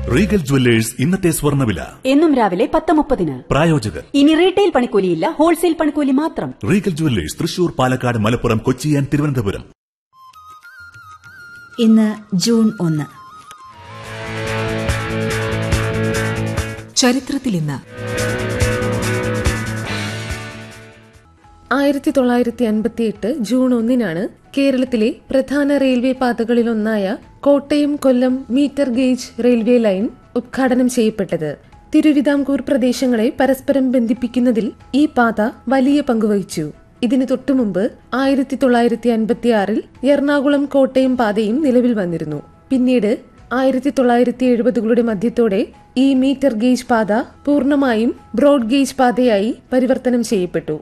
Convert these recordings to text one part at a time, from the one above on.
Regal jewellers ഇന്നത്തെ സ്വർണ്ണവില എന്നും രാവിലെ പത്ത് മുപ്പതിന് പ്രായോജകർ ഇനി റീറ്റെയിൽ പണിക്കൂലിയില്ല ഹോൾസെയിൽ പണിക്കൂലി മാത്രം Regal jewellers Thrissur Palakkad Malappuram Kochi and Thiruvananthapuram ഇന്ന് ജൂൺ ഒന്ന് ചരിത്രത്തിൽ ഇന്ന് ആയിരത്തി തൊള്ളായിരത്തി അൻപത്തിയെട്ട് ജൂൺ ഒന്നിനാണ് കേരളത്തിലെ പ്രധാന റെയിൽവേ പാതകളിലൊന്നായ Kottayam Kollam metre gauge railway line ഉദ്ഘാടനം ചെയ്യപ്പെട്ടത് തിരുവിതാംകൂർ പ്രദേശങ്ങളെ പരസ്പരം ബന്ധിപ്പിക്കുന്നതിൽ ഈ പാത വലിയ പങ്കുവഹിച്ചു ഇതിനു തൊട്ടുമുമ്പ് ആയിരത്തി തൊള്ളായിരത്തി അൻപത്തിയാറിൽ എറണാകുളം കോട്ടയം പാതയും നിലവിൽ വന്നിരുന്നു പിന്നീട് ആയിരത്തി തൊള്ളായിരത്തി എഴുപതുകളുടെ മധ്യത്തോടെ ഈ മീറ്റർ ഗേജ് പാത പൂർണ്ണമായും ബ്രോഡ് ഗേജ് പാതയായി പരിവർത്തനം ചെയ്യപ്പെട്ടു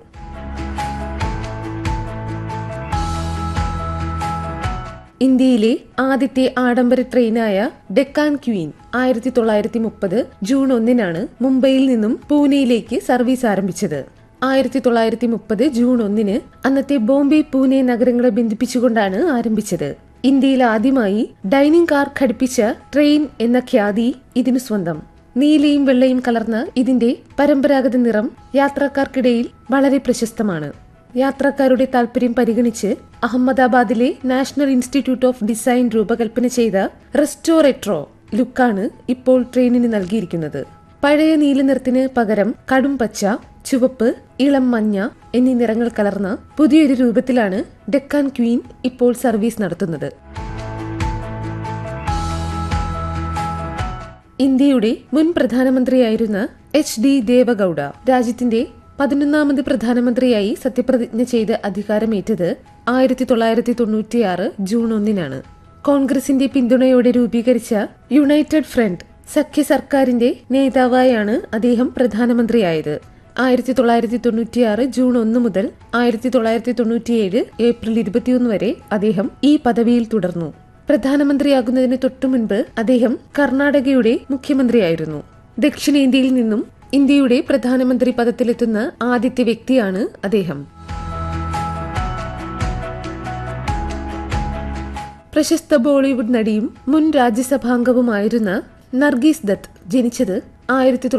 ഇന്ത്യയിലെ ആദ്യത്തെ ആഡംബര ട്രെയിനായ ഡെക്കാൻ ക്വീൻ ആയിരത്തി തൊള്ളായിരത്തി മുപ്പത് ജൂൺ ഒന്നിനാണ് മുംബൈയിൽ നിന്നും പൂനെയിലേക്ക് സർവീസ് ആരംഭിച്ചത് ആയിരത്തി തൊള്ളായിരത്തി മുപ്പത് ജൂൺ ഒന്നിന് അന്നത്തെ ബോംബെ പൂനെ നഗരങ്ങളെ ബന്ധിപ്പിച്ചുകൊണ്ടാണ് ആരംഭിച്ചത് ഇന്ത്യയിൽ ആദ്യമായി ഡൈനിങ് കാർ ഘടിപ്പിച്ച ട്രെയിൻ എന്ന ഖ്യാതി ഇതിനു സ്വന്തം നീലയും വെള്ളയും കലർന്ന ഇതിന്റെ പരമ്പരാഗത നിറം യാത്രക്കാർക്കിടയിൽ വളരെ പ്രശസ്തമാണ് യാത്രക്കാരുടെ താൽപര്യം പരിഗണിച്ച് അഹമ്മദാബാദിലെ നാഷണൽ ഇൻസ്റ്റിറ്റ്യൂട്ട് ഓഫ് ഡിസൈൻ രൂപകൽപ്പന ചെയ്ത റെസ്റ്റോറെട്രോ ലുക്കാണ് ഇപ്പോൾ ട്രെയിനിന് നൽകിയിരിക്കുന്നത് പഴയ നീല നിറത്തിന് പകരം കടും പച്ച ചുവപ്പ് ഇളം മഞ്ഞ എന്നീ നിറങ്ങൾ കലർന്ന പുതിയൊരു രൂപത്തിലാണ് ഡെക്കാൻ ക്വീൻ ഇപ്പോൾ സർവീസ് നടത്തുന്നത് ഇന്ത്യയുടെ മുൻ പ്രധാനമന്ത്രിയായിരുന്ന എച്ച് ഡി ദേവഗൌഡ രാജ്യത്തിന്റെ പതിനൊന്നാമത് പ്രധാനമന്ത്രിയായി സത്യപ്രതിജ്ഞ ചെയ്ത് അധികാരമേറ്റത് ആയിരത്തി തൊള്ളായിരത്തി തൊണ്ണൂറ്റിയാറ് ജൂൺ ഒന്നിനാണ് കോൺഗ്രസിന്റെ പിന്തുണയോടെ രൂപീകരിച്ച യുണൈറ്റഡ് ഫ്രണ്ട് സഖ്യ സർക്കാരിന്റെ നേതാവായാണ് അദ്ദേഹം പ്രധാനമന്ത്രിയായത് ആയിരത്തി തൊള്ളായിരത്തി തൊണ്ണൂറ്റിയാറ് ജൂൺ ഒന്ന് മുതൽ ആയിരത്തി തൊള്ളായിരത്തി തൊണ്ണൂറ്റിയേഴ് ഏപ്രിൽ ഇരുപത്തിയൊന്ന് വരെ അദ്ദേഹം ഈ പദവിയിൽ തുടർന്നു പ്രധാനമന്ത്രിയാകുന്നതിന് തൊട്ടുമുൻപ് അദ്ദേഹം കർണാടകയുടെ മുഖ്യമന്ത്രിയായിരുന്നു ദക്ഷിണേന്ത്യയിൽ നിന്നും ഇന്ത്യയുടെ പ്രധാനമന്ത്രി പദത്തിലെത്തുന്ന ആദ്യത്തെ വ്യക്തിയാണ് അദ്ദേഹം പ്രശസ്ത ബോളിവുഡ് നടിയും മുൻ രാജ്യസഭാംഗവുമായിരുന്ന നർഗീസ് ദത്ത് ജനിച്ചത് ആയിരത്തി